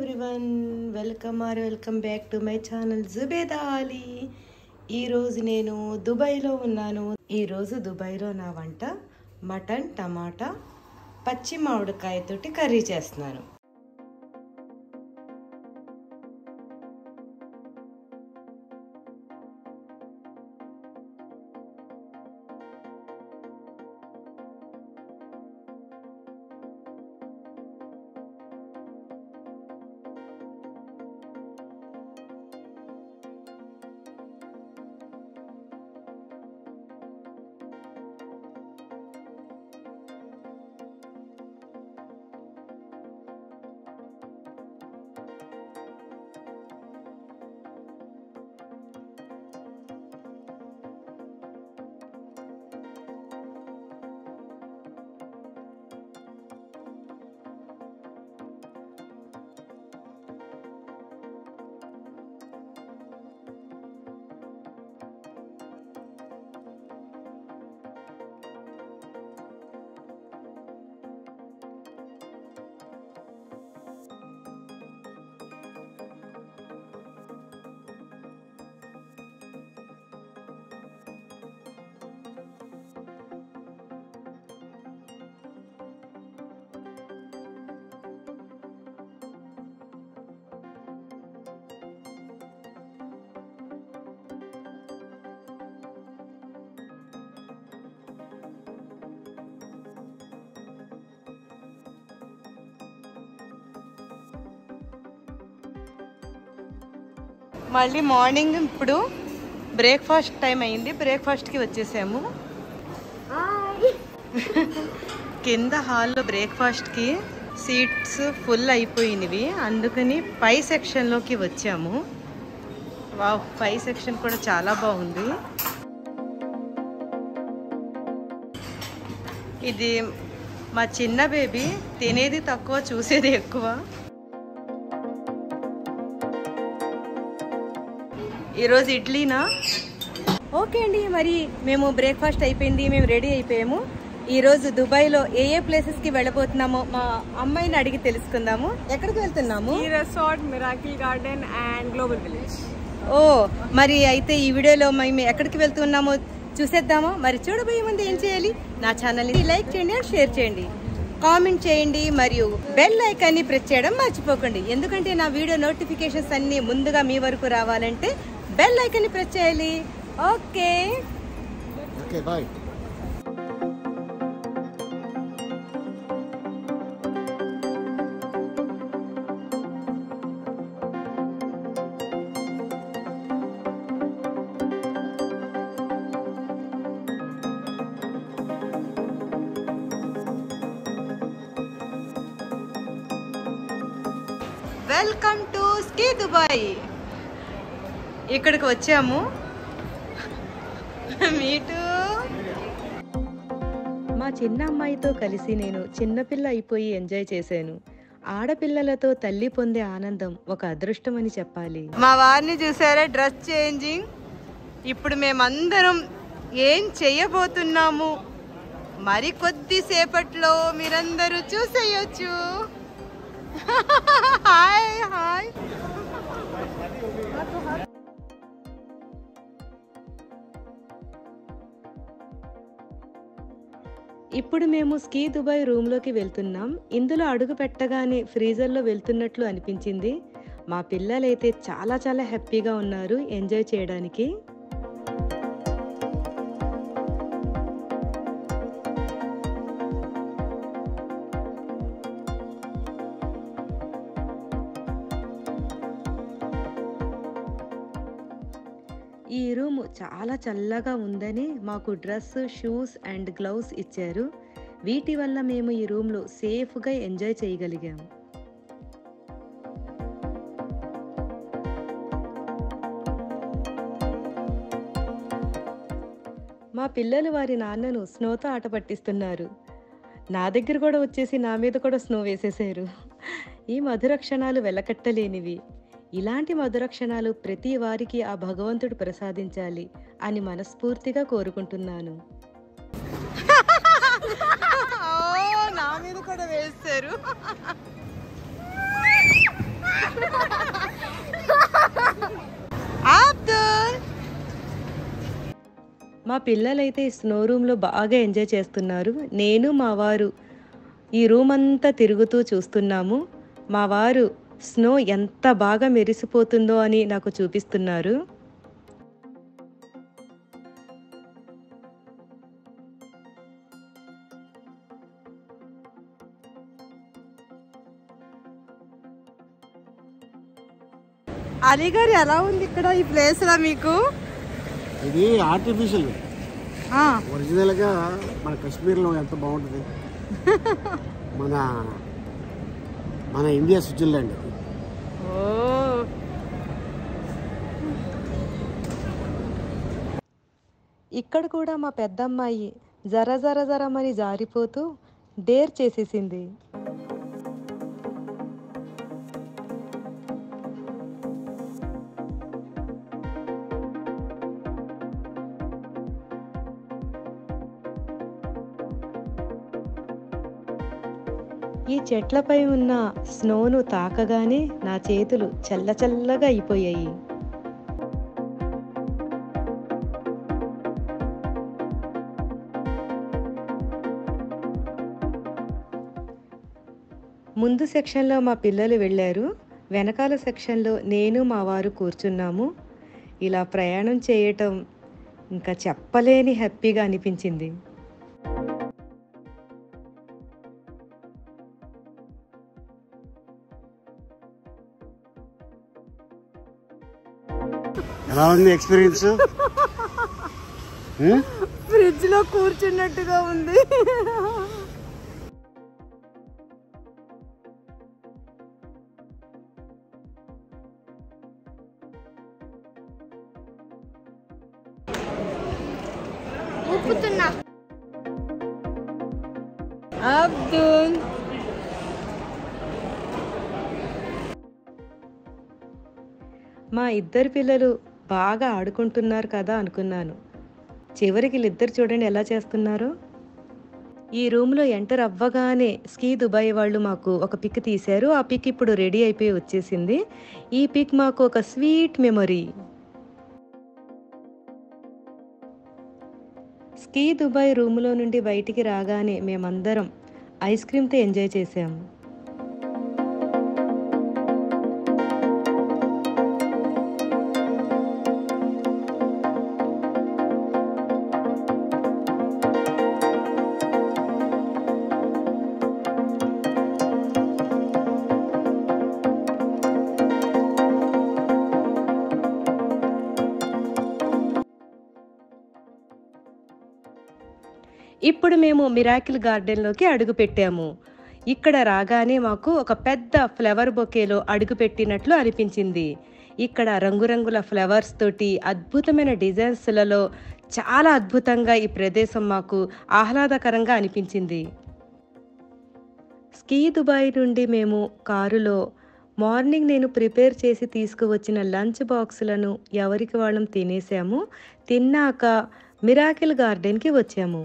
Everyone welcome or welcome back to my channel Zubeda Ali ఈరోజు నేను దుబాయ్లో ఉన్నాను ఈరోజు దుబాయ్లో నా వంట మటన్ టమాటా పచ్చి మామిడికాయతోటి కర్రీ చేస్తున్నాను మళ్ళీ మార్నింగ్ ఇప్పుడు బ్రేక్ఫాస్ట్ టైం అయింది బ్రేక్ఫాస్ట్కి వచ్చేసాము కింద హాల్లో బ్రేక్ఫాస్ట్కి సీట్స్ ఫుల్ అయిపోయినవి అందుకని పై సెక్షన్లోకి వచ్చాము వా పై సెక్షన్ కూడా చాలా బాగుంది ఇది మా చిన్న బేబీ తినేది తక్కువ చూసేది ఎక్కువ ఈరోజు ఇడ్లీనా ఓకే అండి మరి మేము బ్రేక్ఫాస్ట్ అయిపోయింది మేము రెడీ అయిపోయాము ఈరోజు దుబాయ్లో ఏ ఏ ప్లేసెస్కి వెళ్ళబోతున్నామో మా అమ్మాయిని అడిగి తెలుసుకుందాము ఎక్కడికి వెళ్తున్నాము ఈ resort miracle garden and global village ఓ మరి అయితే ఈ వీడియోలో మేము ఎక్కడికి వెళ్తున్నామో చూసేద్దామా మరి చూడబోయే ముందు ఏం చేయాలి నా ఛానల్ని లైక్ చేయండి అండ్ షేర్ చేయండి కామెంట్ చేయండి మరియు బెల్ ఐకాన్ని ప్రెస్ చేయడం మర్చిపోకండి ఎందుకంటే నా వీడియో నోటిఫికేషన్స్ అన్ని ముందుగా మీ వరకు రావాలంటే బెల్ ఐకాన్ని ప్రెస్ చేయాలి okay Okay, bye. Welcome to Ski Dubai ఇక్కడికి వచ్చాము మీటు మా చిన్న అమ్మాయితో కలిసి నేను చిన్నపిల్ల అయిపోయి ఎంజాయ్ చేశాను ఆడపిల్లలతో తల్లి పొందే ఆనందం ఒక అదృష్టం అని చెప్పాలి మా వారిని చూసారా డ్రెస్ చేంజింగ్ ఇప్పుడు మేమందరం ఏం చెయ్యబోతున్నాము మరి కొద్దిసేపట్లో మీరందరూ చూసేయొచ్చు హాయ్ హాయ్ ఇప్పుడు మేము స్కీ దుబాయ్ రూమ్లోకి వెళ్తున్నాం ఇందులో అడుగు పెట్టగానే ఫ్రీజర్లో వెళ్తున్నట్లు అనిపించింది మా పిల్లలైతే చాలా చాలా హ్యాపీగా ఉన్నారు ఎంజాయ్ చేయడానికి ఈ రూమ్ చాలా చల్లగా ఉందని మాకు డ్రెస్ షూస్ అండ్ గ్లౌస్ ఇచ్చారు వీటి వల్ల మేము ఈ రూమ్లో సేఫ్గా ఎంజాయ్ చేయగలిగాము మా పిల్లలు వారి నాన్నను స్నోతో ఆట పట్టిస్తున్నారు నా దగ్గర కూడా వచ్చేసి నా మీద కూడా స్నో వేసేసారు ఈ మధుర క్షణాలు వెలకట్టలేనివి ఇలాంటి మధుర క్షణాలు ప్రతి వారికి ఆ భగవంతుడు ప్రసాదించాలి అని మనస్ఫూర్తిగా కోరుకుంటున్నాను నా మీద కూడా వేస్తారు అబ్దుల్ మా పిల్లలైతే ఈ స్నో రూమ్లో బాగా ఎంజాయ్ చేస్తున్నారు నేను మా వారు ఈ రూమ్ అంతా తిరుగుతూ చూస్తున్నాము మా వారు స్నో ఎంత బాగా మెరిసిపోతుందో అని నాకు చూపిస్తున్నారు అలీగారు ఎలా ఉంది ఇక్కడ ఈ ప్లేస్ లా మీకు ఇది ఆర్టిఫిషియల్ ఒరిజినల్ గా మన కాశ్మీర్లో ఎంత బాగుంటుంది మన మన ఇండియా స్విట్జర్లాండ్ ఓ ఇక్కడ కూడా మా పెద్దమ్మాయి జర జర జరమని జారిపోతూ డేర్ చేసేసింది ఈ చెట్లపై ఉన్న స్నోను తాకగానే నా చేతులు చల్ల చల్లగా అయిపోయాయి ముందు సెక్షన్లో మా పిల్లలు వెళ్ళారు వెనకాల సెక్షన్లో నేను మా వారు కూర్చున్నాము ఇలా ప్రయాణం చేయటం ఇంకా చెప్పలేని హ్యాపీగా అనిపించింది ఎలా ఉంది ఎక్స్పీరియన్స్ ఫ్రిడ్జ్ లో కూర్చున్నట్టుగా ఉంది అబ్దుల్ మా ఇద్దరు పిల్లలు బాగా ఆడుకుంటున్నారు కదా అనుకున్నాను చివరికి వీళ్ళిద్దరు చూడండి ఎలా చేస్తున్నారో ఈ రూమ్లో ఎంటర్ అవ్వగానే స్కీ దుబాయ్ వాళ్ళు మాకు ఒక పిక్ తీశారు ఆ పిక్ ఇప్పుడు రెడీ అయిపోయి వచ్చేసింది ఈ పిక్ మాకు ఒక స్వీట్ మెమొరీ స్కీ దుబాయ్ రూమ్లో నుండి బయటికి రాగానే మేమందరం ఐస్ క్రీమ్తో ఎంజాయ్ చేసాము ఇప్పుడు మేము మిరాకిల్ గార్డెన్లోకి అడుగు పెట్టాము ఇక్కడ రాగానే మాకు ఒక పెద్ద ఫ్లవర్ బొకేలో అడుగు పెట్టినట్లు అనిపించింది ఇక్కడ రంగురంగుల ఫ్లవర్స్ తోటి అద్భుతమైన డిజైన్స్లలో చాలా అద్భుతంగా ఈ ప్రదేశం మాకు ఆహ్లాదకరంగా అనిపించింది స్కీ దుబాయ్ నుండి మేము కారులో మార్నింగ్ నేను ప్రిపేర్ చేసి తీసుకువచ్చిన లంచ్ బాక్సులను ఎవరికి వాళ్ళం తినేసాము తిన్నాక మిరాకిల్ గార్డెన్కి వచ్చాము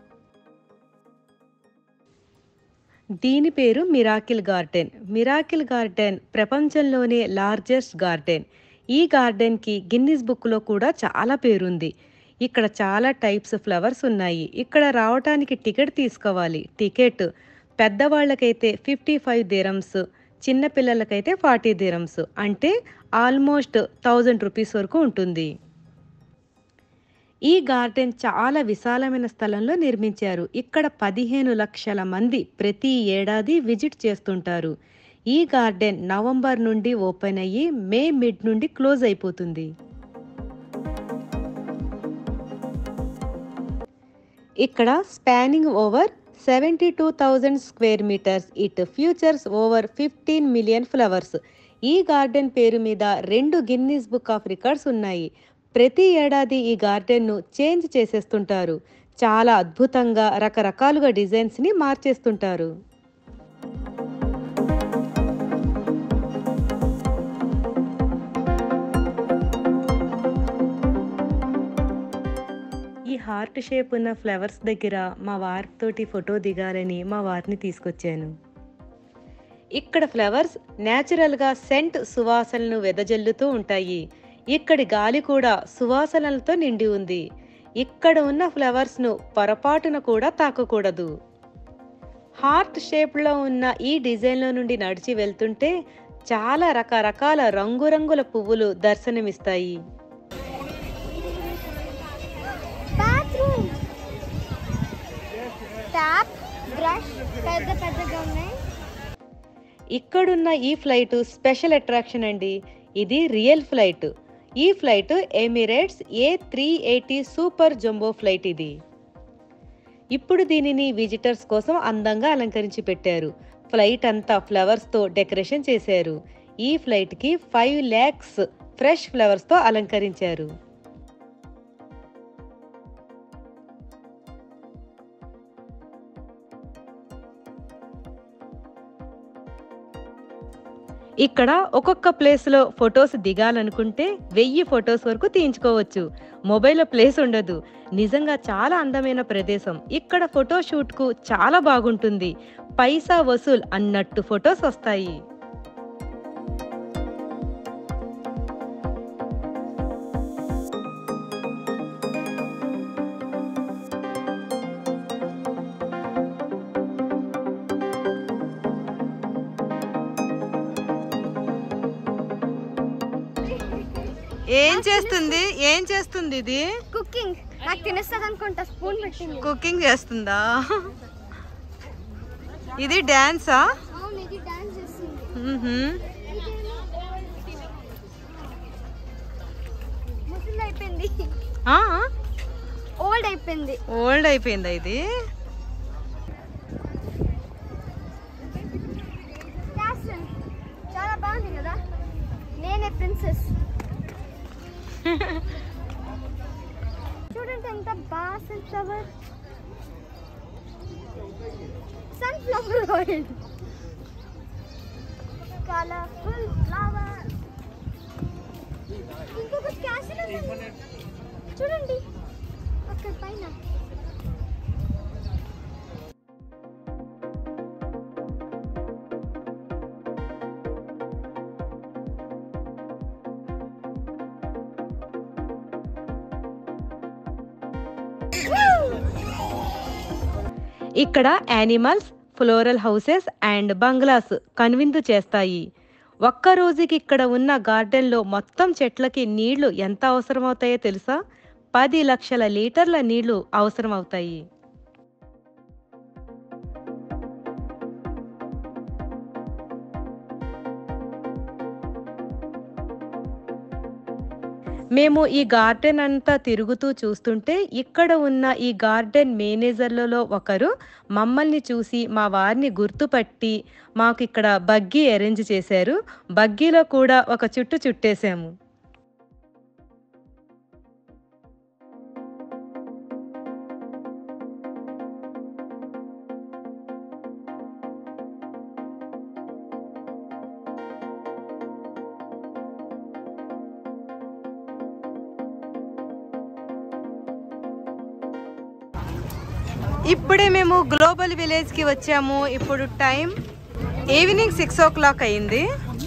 దీని పేరు మిరాకిల్ గార్డెన్ మిరాకిల్ గార్డెన్ ప్రపంచంలోనే లార్జెస్ట్ గార్డెన్ ఈ గార్డెన్కి గిన్నిస్ బుక్లో కూడా చాలా పేరుంది ఇక్కడ చాలా టైప్స్ ఫ్లవర్స్ ఉన్నాయి ఇక్కడ రావటానికి టికెట్ తీసుకోవాలి టికెట్ పెద్దవాళ్ళకైతే ఫిఫ్టీ ఫైవ్ దిరమ్స్ చిన్నపిల్లలకైతే ఫార్టీ దిరమ్స్ అంటే ఆల్మోస్ట్ థౌజండ్ రూపీస్ వరకు ఉంటుంది ఈ గార్డెన్ చాలా విశాలమైన స్థలంలో నిర్మించారు ఇక్కడ పదిహేను లక్షల మంది ప్రతి ఏడాది విజిట్ చేస్తుంటారు ఈ గార్డెన్ నవంబర్ నుండి ఓపెన్ అయ్యి మే మిడ్ నుండి క్లోజ్ అయిపోతుంది ఇక్కడ spanning over seventy two thousand square metres it features over fifteen million flowers ఈ గార్డెన్ పేరు మీద రెండు గిన్నీస్ బుక్ ఆఫ్ రికార్డ్స్ ఉన్నాయి ప్రతి ఏడాది ఈ గార్డెన్ను చేంజ్ చేసేస్తుంటారు చాలా అద్భుతంగా రకరకాలుగా డిజైన్స్ని మార్చేస్తుంటారు ఈ హార్ట్ షేప్ ఉన్న ఫ్లవర్స్ దగ్గర మా వారితోటి ఫోటో దిగాలని మా వారిని తీసుకొచ్చాను ఇక్కడ ఫ్లవర్స్ న్యాచురల్గా సెంట్ సువాసనలను వెదజల్లుతూ ఉంటాయి ఇక్కడి గాలి కూడా సువాసనలతో నిండి ఉంది ఇక్కడ ఉన్న ఫ్లవర్స్ను పొరపాటున కూడా తాకకూడదు హార్ట్ షేప్లో ఉన్న ఈ డిజైన్లో నుండి నడిచి వెళ్తుంటే చాలా రకరకాల రంగురంగుల పువ్వులు దర్శనమిస్తాయి బాత్రూమ్ ట్యాప్ బ్రష్ పెద్ద పెద్దగా ఉన్నాయి ఇక్కడున్న ఈ ఫ్లైట్ స్పెషల్ అట్రాక్షన్ అండి ఇది రియల్ ఫ్లైట్ ఈ flight Emirates A three eighty super jumbo flight ఇది ఇప్పుడు దీనిని విజిటర్స్ కోసం అందంగా అలంకరించి పెట్టారు ఫ్లైట్ అంతా ఫ్లవర్స్తో డెకరేషన్ చేశారు ఈ ఫ్లైట్కి ఫైవ్ ల్యాక్స్ ఫ్రెష్ ఫ్లవర్స్తో అలంకరించారు ఇక్కడ ఒక్కొక్క ప్లేస్లో ఫొటోస్ దిగాలనుకుంటే వెయ్యి ఫొటోస్ వరకు తీయించుకోవచ్చు మొబైల్లో ప్లేస్ ఉండదు నిజంగా చాలా అందమైన ప్రదేశం ఇక్కడ ఫోటో షూట్కు చాలా బాగుంటుంది పైసా వసూల్ అన్నట్టు ఫొటోస్ వస్తాయి ఏం చేస్తుంది ఏం చేస్తుంది ఇది కుకింగ్ నాకు తినేస్తుంది అనుకుంటా స్పూన్ పెట్టింది కుకింగ్ చేస్తుందా ఇది డాన్సా అవును ఇది డాన్స్ చేస్తుంది ముసలి అయిపోయింది ఓల్డ్ అయిపోయింది ఓల్డ్ అయిపోయిందా ఇది క్యాసల్ చాలా బాగుంది కదా నేనే ప్రిన్సెస్ చూడండి ఎంత బాగా sunflower sunflower oil colourful flower ఇంకొక క్యాసల్ ఉంది చూడండి అక్కడ పైన ఇక్కడ animals floral houses and bungalows కనువిందు చేస్తాయి ఒక్క రోజుకి ఇక్కడ ఉన్న గార్డెన్లో మొత్తం చెట్లకి నీళ్లు ఎంత అవసరమవుతాయో తెలుసా పది లక్షల లీటర్ల నీళ్లు అవసరమవుతాయి మేము ఈ గార్డెన్ అంతా తిరుగుతూ చూస్తుంటే ఇక్కడ ఉన్న ఈ గార్డెన్ మేనేజర్లలో ఒకరు మమ్మల్ని చూసి మా వారిని గుర్తుపట్టి మాకు ఇక్కడ బగ్గీ అరేంజ్ చేశారు బగ్గీలో కూడా ఒక చుట్టు చుట్టేశాము ఇప్పుడే మేము గ్లోబల్ విలేజ్కి వచ్చాము ఇప్పుడు time evening six o'clock అయింది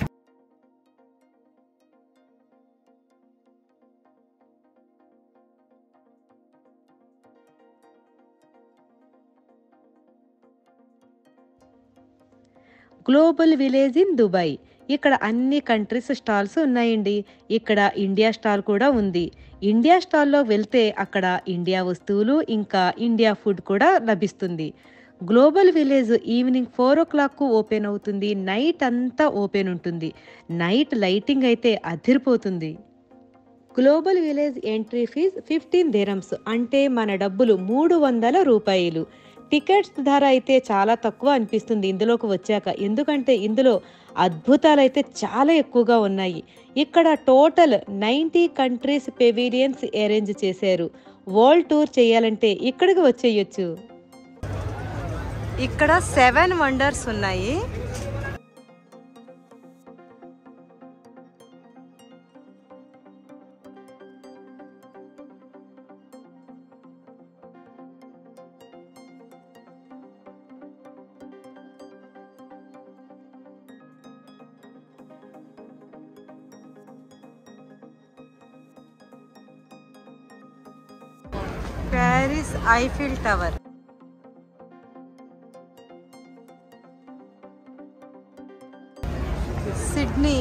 గ్లోబల్ విలేజ్ ఇన్ దుబాయ్ ఇక్కడ అన్ని కంట్రీస్ స్టాల్స్ ఉన్నాయండి ఇక్కడ ఇండియా స్టాల్ కూడా ఉంది ఇండియా స్టాల్లో వెళ్తే అక్కడ ఇండియా వస్తువులు ఇంకా ఇండియా ఫుడ్ కూడా లభిస్తుంది గ్లోబల్ విలేజ్ ఈవినింగ్ ఫోర్ ఓ క్లాక్కు ఓపెన్ అవుతుంది నైట్ అంతా ఓపెన్ ఉంటుంది నైట్ లైటింగ్ అయితే అదిరిపోతుంది global village entry fees fifteen dirhams అంటే మన డబ్బులు మూడు వందల రూపాయలు టికెట్స్ ధర అయితే చాలా తక్కువ అనిపిస్తుంది ఇందులోకి వచ్చాక ఎందుకంటే ఇందులో అద్భుతాలు అయితే చాలా ఎక్కువగా ఉన్నాయి ఇక్కడ total ninety countries pavilions arrange చేశారు వరల్డ్ టూర్ చేయాలంటే ఇక్కడికి వచ్చేయచ్చు ఇక్కడ సెవెన్ వండర్స్ ఉన్నాయి Paris Eiffel tower Sydney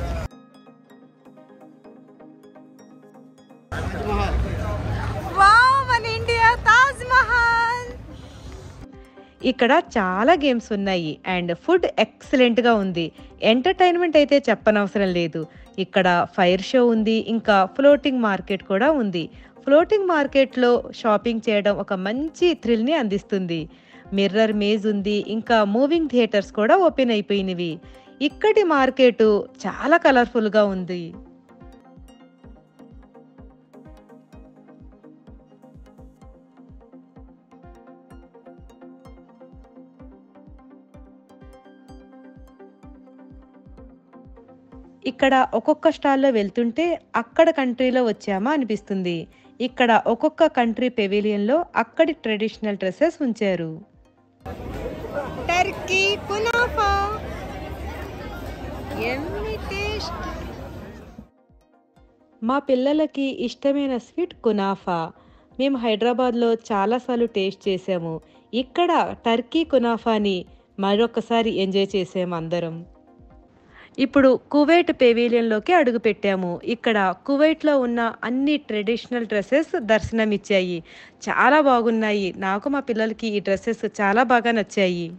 wow మన ఇండియా తాజ్ మహల్ ఇక్కడ చాలా గేమ్స్ ఉన్నాయి అండ్ ఫుడ్ ఎక్సలెంట్గా ఉంది ఎంటర్టైన్మెంట్ అయితే చెప్పనవసరం లేదు ఇక్కడ ఫైర్ షో ఉంది ఇంకా ఫ్లోటింగ్ మార్కెట్ కూడా ఉంది ఫ్లోటింగ్ మార్కెట్లో షాపింగ్ చేయడం ఒక మంచి థ్రిల్ని అందిస్తుంది మిర్రర్ మేజ్ ఉంది ఇంకా మూవింగ్ థియేటర్స్ కూడా ఓపెన్ అయిపోయినవి ఇక్కడి మార్కెట్ చాలా కలర్ఫుల్గా ఉంది ఇక్కడ ఒక్కొక్క స్టాల్లో వెళ్తుంటే అక్కడ కంట్రీలో వచ్చామా అనిపిస్తుంది ఇక్కడ ఒక్కొక్క కంట్రీ పెవిలియన్లో అక్కడి ట్రెడిషనల్ డ్రెస్సెస్ ఉంచారు టర్కీ కునాఫా టేస్ట్ మా పిల్లలకి ఇష్టమైన స్వీట్ కునాఫా మేము హైదరాబాద్లో చాలాసార్లు టేస్ట్ చేసాము ఇక్కడ టర్కీ కునాఫాని మరొకసారి ఎంజాయ్ చేసాము అందరం ఇప్పుడు కువైట్ పెవిలియన్లోకి అడుగు పెట్టాము ఇక్కడ కువైట్లో ఉన్న అన్ని ట్రెడిషనల్ డ్రెస్సెస్ దర్శనమిచ్చాయి చాలా బాగున్నాయి నాకు మా పిల్లలకి ఈ డ్రెస్సెస్ చాలా బాగా నచ్చాయి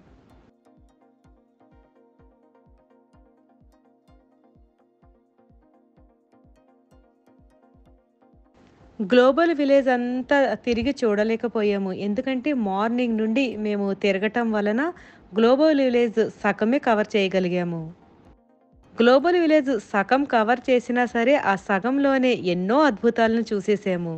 గ్లోబల్ విలేజ్ అంతా తిరిగి చూడలేకపోయాము ఎందుకంటే మార్నింగ్ నుండి మేము తిరగటం వలన గ్లోబల్ విలేజ్ సగమే కవర్ చేయగలిగాము గ్లోబల్ విలేజ్ సగం కవర్ చేసినా సరే ఆ సగంలోనే ఎన్నో అద్భుతాలను చూసేసాము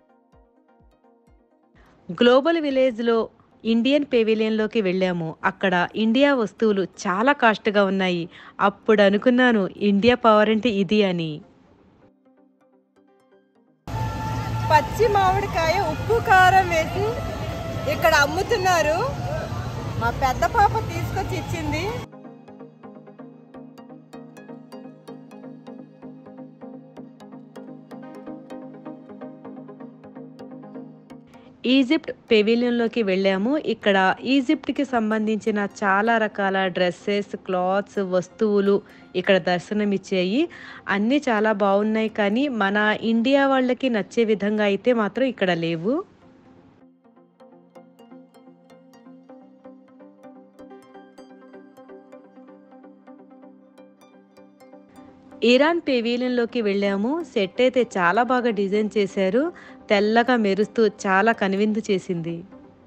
గ్లోబల్ విలేజ్లో ఇండియన్ పెవిలియన్లోకి వెళ్ళాము అక్కడ ఇండియా వస్తువులు చాలా కాస్ట్గా ఉన్నాయి అప్పుడు అనుకున్నాను ఇండియా పవర్ అంటే ఇది అని పచ్చి మామిడికాయ ఉప్పు కారం వేసి ఇక్కడ అమ్ముతున్నారు మా పెద్ద పాప తీసుకొచ్చి ఇచ్చింది ఈజిప్ట్ పెవిలియన్లోకి వెళ్ళాము ఇక్కడ ఈజిప్ట్కి సంబంధించిన చాలా రకాల డ్రెస్సెస్ క్లాత్స్ వస్తువులు ఇక్కడ దర్శనమిచ్చాయి అన్నీ చాలా బాగున్నాయి కానీ మన ఇండియా వాళ్ళకి నచ్చే విధంగా అయితే మాత్రం ఇక్కడ లేవు ఇరాన్ పెవిలియన్లోకి వెళ్ళాము సెట్ అయితే చాలా బాగా డిజైన్ చేశారు తెల్లగా మెరుస్తూ చాలా కనువిందు చేసింది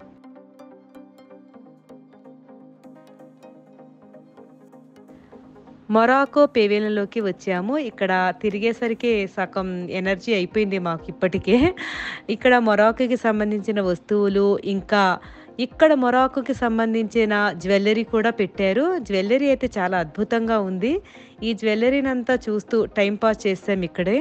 మొరాకో పెవిలియన్లోకి వచ్చాము ఇక్కడ తిరిగేసరికి సగం ఎనర్జీ అయిపోయింది మాకు ఇప్పటికే ఇక్కడ మొరాకోకి సంబంధించిన వస్తువులు ఇంకా ఇక్కడ మొరాకోకి సంబంధించిన జ్యువెలరీ కూడా పెట్టారు జ్యువెలరీ అయితే చాలా అద్భుతంగా ఉంది ఈ జ్యువెలరీని అంతా చూస్తూ టైం పాస్ చేసాం ఇక్కడే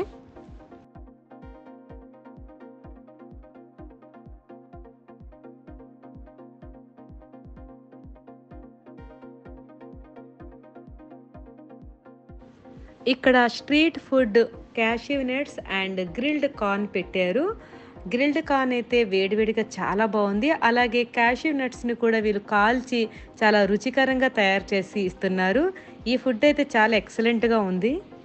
ఇక్కడ street food cashew nuts and grilled corn పెట్టారు గ్రిల్డ్ కార్న్ అయితే వేడివేడిగా చాలా బాగుంది అలాగే క్యాషివ్ నట్స్ని కూడా వీళ్ళు కాల్చి చాలా రుచికరంగా తయారు చేసి ఇస్తున్నారు ఈ ఫుడ్ అయితే చాలా ఎక్సలెంట్గా ఉంది